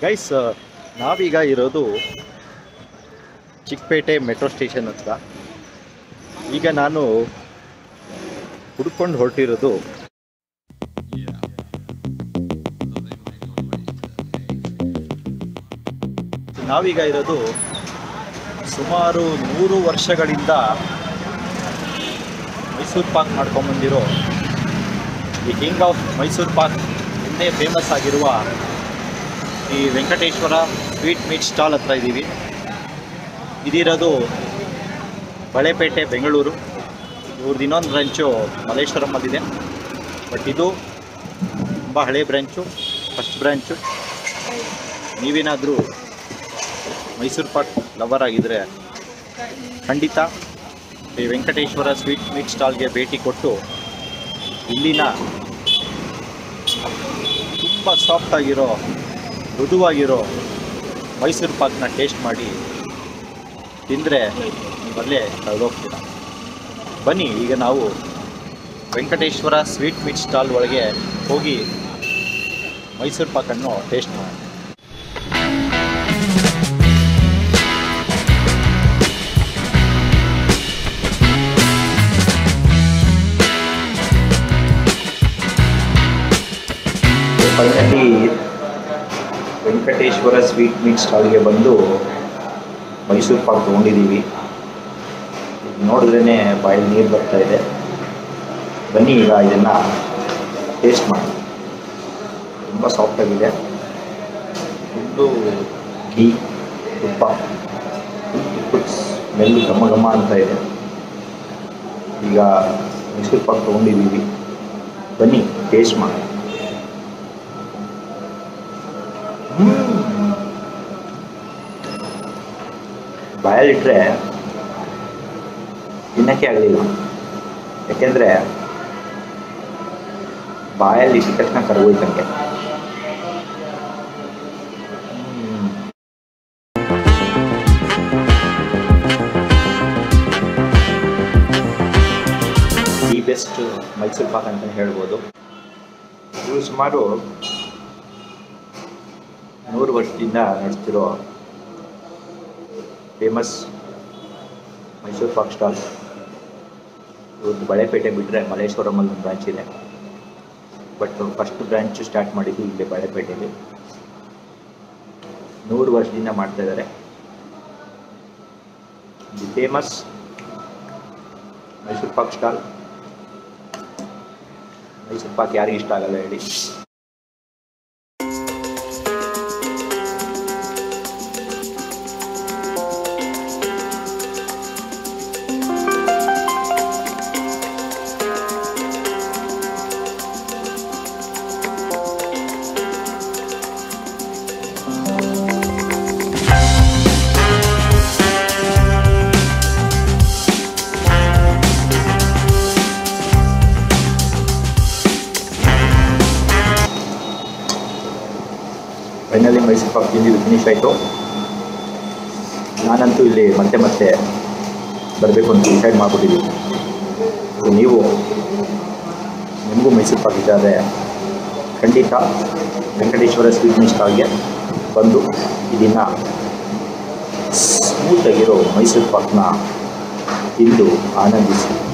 guys ನಾವೀಗ ಇರೋದು Chickpet metro station ಹತ್ರ ಈಗ ನಾನು ಹುಡ್ಕೊಂಡು ಹೊರಟಿರೋದು ನಾವೀಗ ಇರೋದು ಸುಮಾರು ನೂರು ವರ್ಷಗಳಿಂದ ಮೈಸೂರು ಪಾಕ್ ಮಾಡ್ಕೊಂಬಂದಿರೋ the king of Mysore pak ಎಂದೇ ಫೇಮಸ್ ಆಗಿರುವ ಈ ವೆಂಕಟೇಶ್ವರ ಸ್ವೀಟ್ ಮೀಟ್ ಸ್ಟಾಲ್ ಹತ್ರ ಇದ್ದೀವಿ ಇದಿರೋದು ಬಳೆಪೇಟೆ ಬೆಂಗಳೂರು ಇವ್ರದ್ದು ಇನ್ನೊಂದು ಬ್ರಾಂಚು ಮಲ್ಲೇಶ್ವರಮಲ್ಲಿದೆ ಬಟ್ ಇದು ತುಂಬ ಹಳೆ ಬ್ರ್ಯಾಂಚು ಫಸ್ಟ್ ಬ್ರ್ಯಾಂಚು ನೀವೇನಾದರೂ ಮೈಸೂರು ಪಾಕ್ ಲವರ್ ಆಗಿದ್ದರೆ ಖಂಡಿತ ಈ ವೆಂಕಟೇಶ್ವರ ಸ್ವೀಟ್ ಮೀಟ್ ಸ್ಟಾಲ್ಗೆ ಭೇಟಿ ಕೊಟ್ಟು ಇಲ್ಲಿನ ತುಂಬ ಸಾಫ್ಟ್ ಆಗಿರೋ ಮೃದುವಾಗಿರೋ ಮೈಸೂರು ಪಾಕ್ನ ಟೇಸ್ಟ್ ಮಾಡಿ ತಿಂದರೆ ನೀವಲ್ಲೇ ಕಳೆದೋಗ್ತೀರ ಬನ್ನಿ ಈಗ ನಾವು ವೆಂಕಟೇಶ್ವರ ಸ್ವೀಟ್ ಮೀಟ್ ಸ್ಟಾಲ್ ಒಳಗೆ ಹೋಗಿ ಮೈಸೂರು ಪಾಕನ್ನು ಟೇಸ್ಟ್ ಮಾಡೋಣ ಫೈನಲಿ ವೆಂಕಟೇಶ್ವರ ಸ್ವೀಟ್ ಮೀಟ್ ಸ್ಟಾಲ್ಗೆ ಬಂದು ಮೈಸೂರು ಪಾಕ್ ತೊಗೊಂಡಿದ್ದೀವಿ ನೋಡಿದ್ರೇ ಬಾಯಲ್ಲಿ ನೀರು ಬರ್ತಾ ಇದೆ ಬನ್ನಿ ಈಗ ಇದನ್ನು ಟೇಸ್ಟ್ ಮಾಡಿ ತುಂಬ ಸಾಫ್ಟಾಗಿದೆ ಫುಲ್ಲು ಘೀ ತುಪ್ಪ ತುಪ್ಪದ ಸ್ಮೆಲ್ ಘಮ ಘಮ ಅಂತ ಇದೆ ಈಗ ಮೈಸೂರು ಪಾಕ್ ತೊಗೊಂಡಿದ್ದೀವಿ ಬನ್ನಿ ಟೇಸ್ಟ್ ಮಾಡಿ ಬಾಯಲ್ಲಿಟ್ಟರೆ ತಿನ್ನಕ್ಕೆ ಆಗಲಿಲ್ಲ ಯಾಕೆಂದರೆ ಬಾಯಲ್ಲಿ ಇಟ್ಟ ತಕ್ಷಣ ಕರಗೋಯ್ತಂಗೆ ದಿ ಬೆಸ್ಟ್ ಮೈಸೂರು ಪಾಕ್ ಅಂತ ಹೇಳ್ಬೋದು ಇದು ಸುಮಾರು ನೂರು ವರ್ಷದಿಂದ ನಡೆಸ್ತಿರೋ ಫೇಮಸ್ ಮೈಸೂರು ಪಾಕ್ ಸ್ಟಾಲ್ ಇವ್ರದ್ದು ಬಳೆಪೇಟೆ ಬಿಟ್ಟರೆ ಮಲ್ಲೇಶ್ವರಮಲ್ಲಿ ಒಂದು ಬ್ರಾಂಚ್ ಇದೆ ಬಟ್ ಫಸ್ಟ್ ಬ್ರಾಂಚ್ ಸ್ಟಾರ್ಟ್ ಮಾಡಿದ್ದು ಇಲ್ಲೇ ಬಳೆಪೇಟೆಯಲ್ಲಿ ನೂರು ವರ್ಷದಿಂದ ಮಾಡ್ತಾ ಇದ್ದಾರೆ the famous Mysore pak stall Mysore pak ಯಾರಿಗೆ ಇಷ್ಟ ಆಗಲ್ಲ ಹೇಳಿ ಫೈನಲಿ ಮೈಸೂರು ಪಾಕ್ ತಿಂದಿದ್ದು ಫಿನಿಶ್ ಆಯಿತು ನಾನಂತೂ ಇಲ್ಲಿ ಮತ್ತೆ ಮತ್ತೆ ಬರಬೇಕು ಅಂತ ಡಿಸೈಡ್ ಮಾಡಿಬಿಟ್ಟಿದ್ದೀನಿ ಸೊ ನೀವು ನಿಮಗೂ ಮೈಸೂರು ಪಾಕ್ ಇದ್ದಾದರೆ ಖಂಡಿತ ವೆಂಕಟೇಶ್ವರ ಸ್ವೀಟ್ ಸ್ಟಾಲ್ಗೆ ಬಂದು ಇದನ್ನು ಸ್ಮೂತಾಗಿರೋ ಮೈಸೂರು ಪಾಕ್ನ ತಿಂದು ಆನಂದಿಸಿ